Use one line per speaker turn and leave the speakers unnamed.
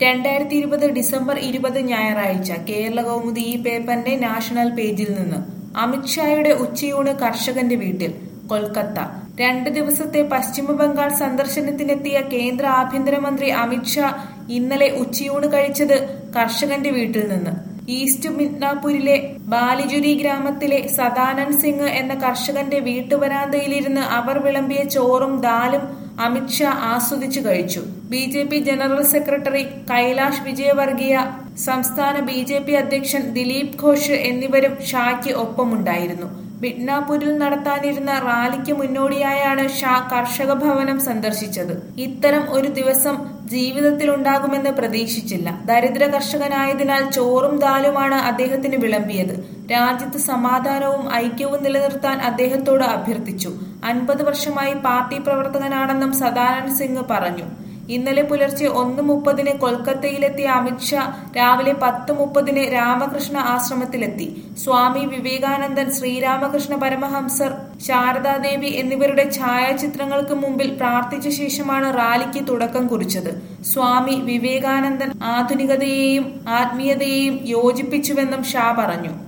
രണ്ടായിരത്തി ഇരുപത് ഡിസംബർ ഇരുപത് ഞായറാഴ്ച കേരള കൗമുദി ഈ പേപ്പറിന്റെ നാഷണൽ പേജിൽ നിന്ന് അമിത്ഷായുടെ ഉച്ചയൂണ് കർഷകന്റെ വീട്ടിൽ കൊൽക്കത്ത രണ്ട് ദിവസത്തെ പശ്ചിമ ബംഗാൾ സന്ദർശനത്തിനെത്തിയ കേന്ദ്ര ആഭ്യന്തരമന്ത്രി അമിത്ഷാ ഇന്നലെ ഉച്ചയൂണ് കഴിച്ചത് കർഷകന്റെ വീട്ടിൽ നിന്ന് ഈസ്റ്റ് മിഡ്നാപൂരിലെ ബാലിജുരി ഗ്രാമത്തിലെ സദാനന്ദ് സിംഗ് എന്ന കർഷകന്റെ വീട്ടുവരാന്തയിലിരുന്ന് അവർ വിളമ്പിയ ചോറും ദാലും അമിത്ഷാ ആസ്വദിച്ചു കഴിച്ചു B J P general secretary Kailash Vijayvargiya സംസ്ഥാന ബി ജെ പി അധ്യക്ഷൻ ദിലീപ് ഘോഷ് എന്നിവരും ഷായ്ക്ക് ഒപ്പമുണ്ടായിരുന്നു മിഡ്നാപൂരിൽ നടത്താനിരുന്ന റാലിക്ക് മുന്നോടിയായാണ് ഷാ കർഷക ഭവനം സന്ദർശിച്ചത് ഇത്തരം ഒരു ദിവസം ജീവിതത്തിലുണ്ടാകുമെന്ന് പ്രതീക്ഷിച്ചില്ല ദരിദ്ര കർഷകനായതിനാൽ ചോറും ദാലുമാണ് അദ്ദേഹത്തിന് വിളമ്പിയത് രാജ്യത്ത് സമാധാനവും ഐക്യവും നിലനിർത്താൻ അദ്ദേഹത്തോട് അഭ്യർത്ഥിച്ചു അൻപത് വർഷമായി പാർട്ടി പ്രവർത്തകനാണെന്നും സദാനന്ദ് സിംഗ് പറഞ്ഞു ഇന്നലെ പുലർച്ചെ ഒന്ന് മുപ്പതിന് കൊൽക്കത്തയിലെത്തിയ അമിത്ഷാ രാവിലെ പത്ത് മുപ്പതിന് രാമകൃഷ്ണ ആശ്രമത്തിലെത്തി സ്വാമി വിവേകാനന്ദൻ ശ്രീരാമകൃഷ്ണ പരമഹംസർ ശാരദാദേവി എന്നിവരുടെ ഛായാചിത്രങ്ങൾക്ക് മുമ്പിൽ പ്രാർത്ഥിച്ച ശേഷമാണ് റാലിക്ക് തുടക്കം കുറിച്ചത് സ്വാമി വിവേകാനന്ദൻ ആധുനികതയെയും ആത്മീയതയെയും യോജിപ്പിച്ചുവെന്നും ഷാ പറഞ്ഞു